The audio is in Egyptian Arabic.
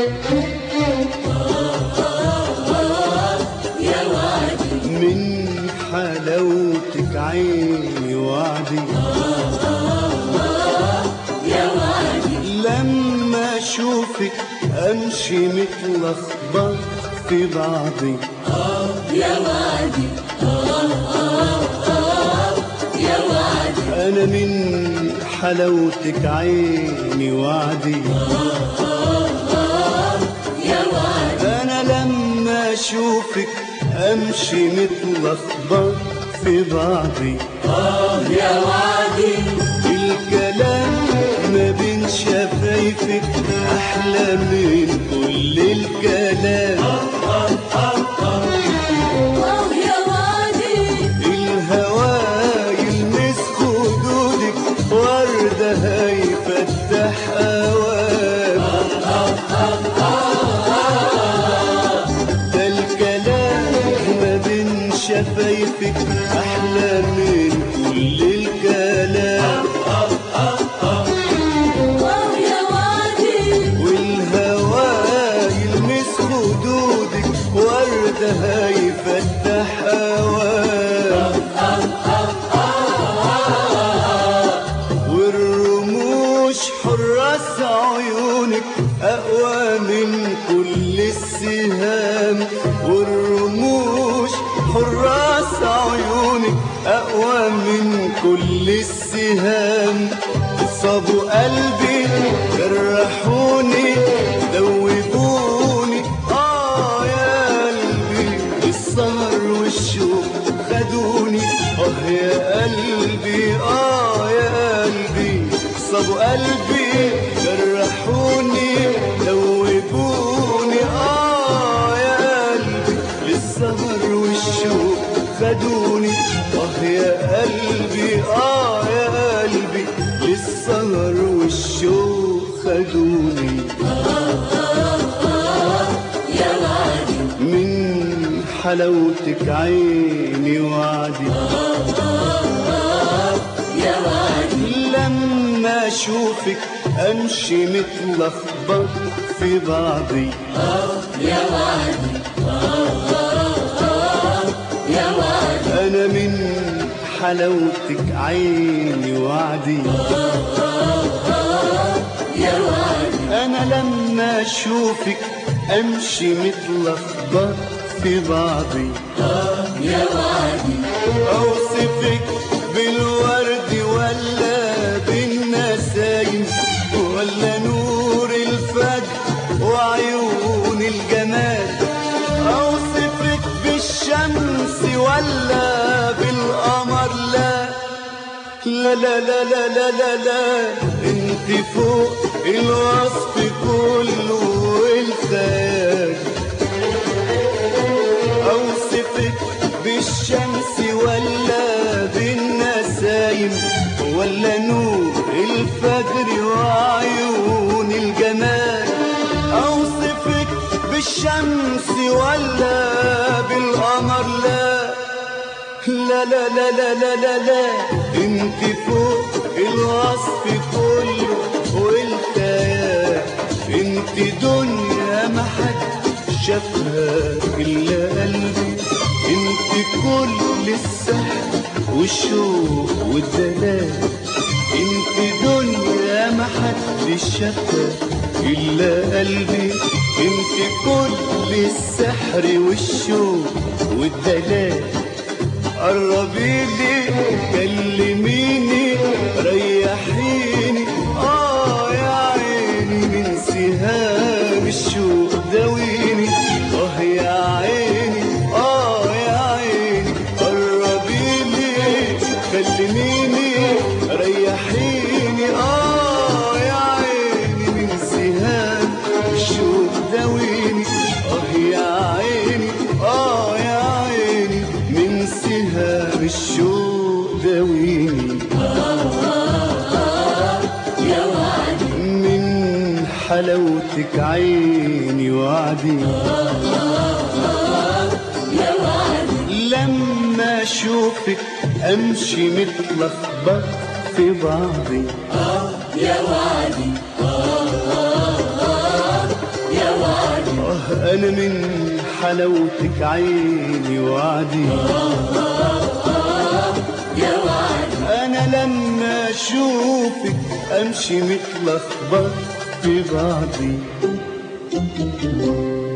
يا وعدي من حلاوتك عيني وعدي يا وعدي لما اشوفك امشي متلخبط في بعضي يا وعدي يا وعدي انا من حلاوتك عيني وعدي يا وعدي انا لما اشوفك امشي متلخبط في بعضي يا وعدي الكلام ما بين شفايفك احلى من كل الكلام آه يا وعدي الهوى يلمس خدودك وردة هيفتح اوام ده الكلام ما بين شفايفك احلى من كل الكلام آه يا وعدي والهوى يلمس خدودك وردة هيفتح اوام والرموش حراس عيونك اقوى من كل السهام والرموش حراس عيونك اقوى من كل السهام صابوا قلبي جرحوني دوبوني اه يا قلبي السهر والشوق خدوني اه يا قلبي اه يا قلبي صابوا قلبي جرحوني دوبوني اه يا قلبي للسهر والشوق خدوني اه يا قلبي اه يا قلبي للسهر والشوق خدوني يا وعدي من حلاوتك عيني وعدي يا وعدي لما اشوفك امشي متلخبط في بعضي يا وعدي يا وعدي انا من حلاوتك عيني وعدي يا وعدي انا لما اشوفك امشي متلخبط في بعضي يا وعدي اوصفك بالورد ولا بالنسايم ولا نور الفجر وعيون الجمال اوصفك بالشمس ولا بالقمر لا لا لا لا لا لا لا, لا. انت فوق الوصف كله والخيال اوصفك بالشمس ولا بالنسايم ولا نور الفجر وعيون الجمال اوصفك بالشمس ولا بالقمر لا لا لا لا لا لا لا, لا. انت فوق الوصف كله والخيال انت دنيا ما حد شافها الا قلبي انت كل السحر والشوق والدلال انت دنيا ما حد شافها الا قلبي انت كل السحر والشوق والدلال قربي لي كلميني ريحيني اه يا عيني من سهام الشوق داويني اه يا عيني اه يا عيني قربي لي كلميني ريحيني اه يا عيني من سهام الشوق داويني اه يا عيني اه يا عيني من سهام الشوق داويني يا وعدي من حلاوتك عيني وعدي يا وعدي لما اشوفك امشي متلخبط في بعضي يا وعدي يا آه أنا من حلاوتك عيني وعدي يا وعدي أنا لما أشوفك أمشي متلخبط في بعضي